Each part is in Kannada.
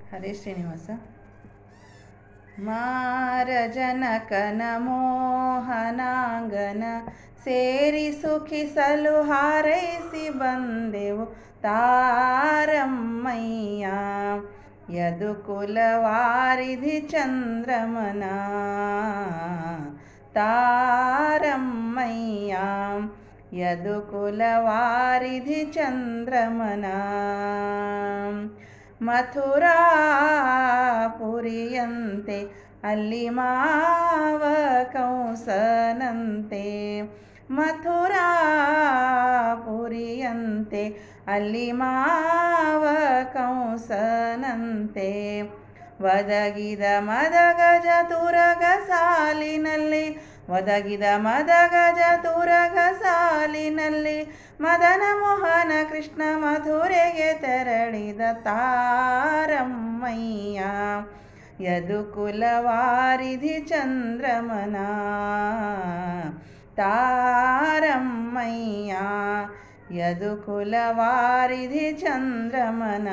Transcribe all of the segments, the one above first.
ಹರೇ ಶ್ರೀನಿವಾಸ ಮಾರಜನಕನ ಮೋಹನಾಂಗನ ಸೇರಿ ಸುಖಿಸಲು ಹಾರೈಸಿ ಬಂದೆವು ತಾರಮ್ಮಯ್ಯ ಯದು ಕುಲವಾರಿಧಿ ಚಂದ್ರಮನ ತಾರಮ್ಮಯ್ಯ ಯದು ಕುಲವಾರಿಧಿ ಚಂದ್ರಮನ ಮಥುರಾಪುರಿಯಂತೆ ಅಲ್ಲಿ ಮಾವ ಕಂಸನಂತೆ ಮಥುರಾಪುರಿಯಂತೆ ಅಲ್ಲಿ ಮಾವ ಕಂಸನಂತೆ ಒದಗಿದ ಮದಗಜ ತುರಗ ಸಾಲಿನಲ್ಲಿ ಒದಗಿದ ಮದಗಜ ತುರಗ ಸಾಲಿನಲ್ಲಿ ಮದನ ಮೋಹನ ಕೃಷ್ಣ ಮಧುರೆಗೆ ತೆರಳಿದ ತಾರಮ್ಮಯ್ಯ ಯದು ಕುಲವಾರಿಧಿ ಚಂದ್ರಮನ ತಾರಮ್ಮಯ್ಯ ಯದು ಕುಲವಾರಿಧಿ ಚಂದ್ರಮನ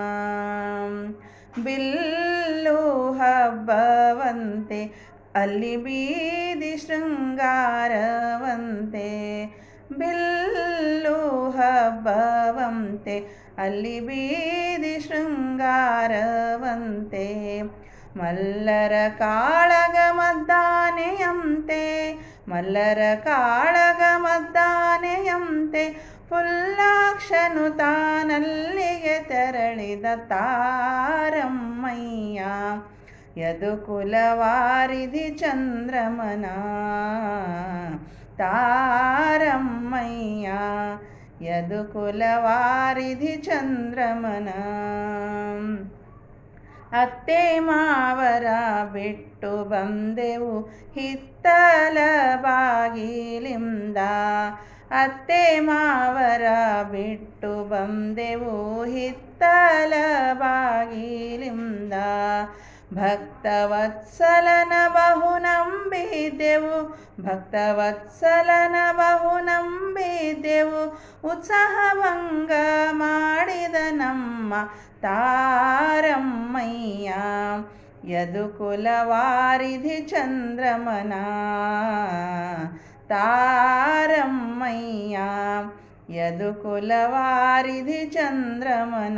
ಬಿಲ್ಲು ಹಬ್ಬವಂತೆ ಅಲ್ಲಿ ಬೀದಿ ಶೃಂಗಾರವಂತೆ ಬಿಲ್ಲು ಹಬ್ಬವಂತೆ ಅಲ್ಲಿ ಬೀದಿ ಶೃಂಗಾರವಂತೆ ಮಲ್ಲರ ಕಾಳಗ ಮದ್ದಾನೆಯಂತೆ ಮಲ್ಲರ ಕಾಳಗ ಮದ್ದಾನೆಯಂತೆ ಫುಲ್ಲಾಕ್ಷನು ತಾನಲ್ಲಿಗೆ ತೆರಳಿದ ತಾರಮ್ಮಯ್ಯ ಯದು ಕುಲವಾರಿಧಿ ಚಂದ್ರಮನ ತಾರಮ್ಮಯ್ಯ ಯದು ಕುಲವಾರಿಧಿ ಚಂದ್ರಮನ ಅತ್ತೆ ಮಾವರ ಬಿಟ್ಟು ಬಂದೆವು ಹಿತ್ತಲ ಬಾಗಿಲಿಂದ ಅತ್ತೆ ಮಾವರ ಬಿಟ್ಟು ಬಂದೆವು ಹಿತ್ತಲ ಬಾಗಿಲಿಂದ ಭಕ್ತವತ್ಸಲನ ಬಹು ನಂಬಿದೆವು ಭಕ್ತವತ್ಸಲನ ಬಹು ನಂಬಿದೆವು ಉತ್ಸಾಹಭಂಗ ಮಾಡಿದ ನಮ್ಮ ತಾರಮ್ಮಯ್ಯ ಯದು ಕುಲವಾರಿಧಿ ಚಂದ್ರಮನ ತಾರಮ್ಮಯ್ಯ ಯದು ಕುಲವಾರಿಧಿ ಚಂದ್ರಮನ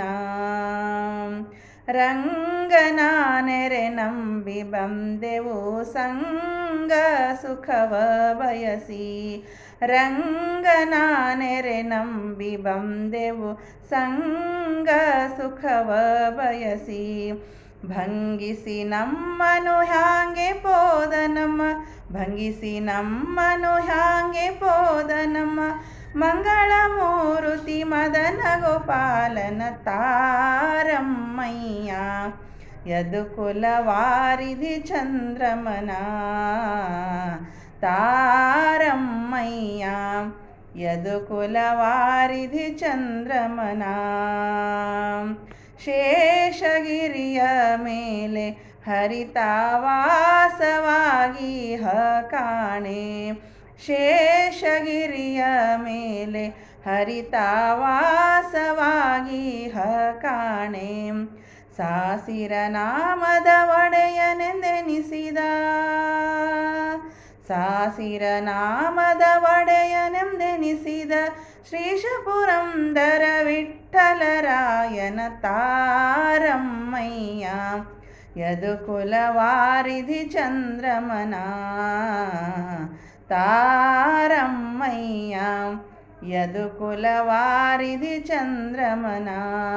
ರಂಗನ ನೆರೆ ನಂಬಿ ಬಂದೆವು ಸಂಗ ಸುಖವ ಬಯಸಿ ರಂಗನ ನೆರೆ ನಂಬಿ ಬಂದೆವು ಸಂಗ ಸುಖವ ಬಯಸಿ ಭಂಗಿಸಿ ನಮ್ಮನು ಹ್ಯಾಂಗೆ ಪೋದ ನಮ್ಮ ಭಂಗಿಸಿ ನಮ್ಮನು ಹ್ಯಾಂಗೆ ಪೋದ ನಮ್ಮ ಮಂಗಳ ಮೂರುತಿ ಮದನ ಗೋಪಾಲನ ತಾರಮ್ಮಯ್ಯ ಯದು ಕುಲವಾರಿಧಿ ಚಂದ್ರಮನ ತಾರಮ್ಮಯ್ಯ ಯದು ಕುಲವಾರಿಧಿ ಚಂದ್ರಮನ ಶೇಷಗಿರಿಯ ಮೇಲೆ ಹರಿತಾವಾಸವಾಗಿ ಹ ಕಾಣೆ ಶೇಷಗಿರಿಯ ಮೇಲೆ ಹರಿತಾವಾಸವಾಗಿ ಹ ಕಾಣೆ ಸಾಸಿರ ನಾಮದ ಒಡೆಯನೆಂದೆನಿಸಿದ ಸಾಸಿರ ನಾಮದ ಒಡೆಯನೆಂದೆನಿಸಿದ ಶ್ರೀಶಪುರಂದರ ವಿಠಲರಾಯನ ತಾರಮ್ಮಯ್ಯ ಯದು ಕುಲವಾರಿಧಿ ಚಂದ್ರಮನ ತಾರಮ್ಮಯ್ಯ ಯದು ಕುಲವಾರಿಧಿ ಚಂದ್ರಮನ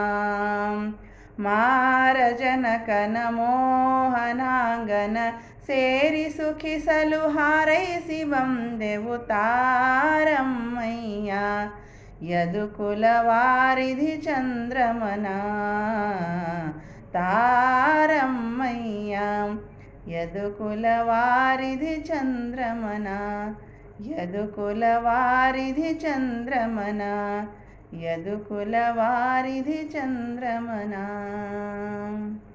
ಮಾರಜನಕನ ಮೋಹನಾಂಗನ ಸೇರಿ ಸುಖಿಸಲು ಹಾರೈಸಿ ಬಂದೆವು ತಾರಮ್ಮಯ್ಯ ಯದು ಕುಲವಾರಿಧಿ ಚಂದ್ರಮನ ತಾರಮ್ಮಯ್ಯ ಯದು ಕುಲವಾರಿಧಿ ಚಂದ್ರಮನ ಯದು ಕುಲವಾರಿಧಿ ಚಂದ್ರಮನ ಯದು ಕುಲವಾರಿಧಿ ಚಂದ್ರಮನ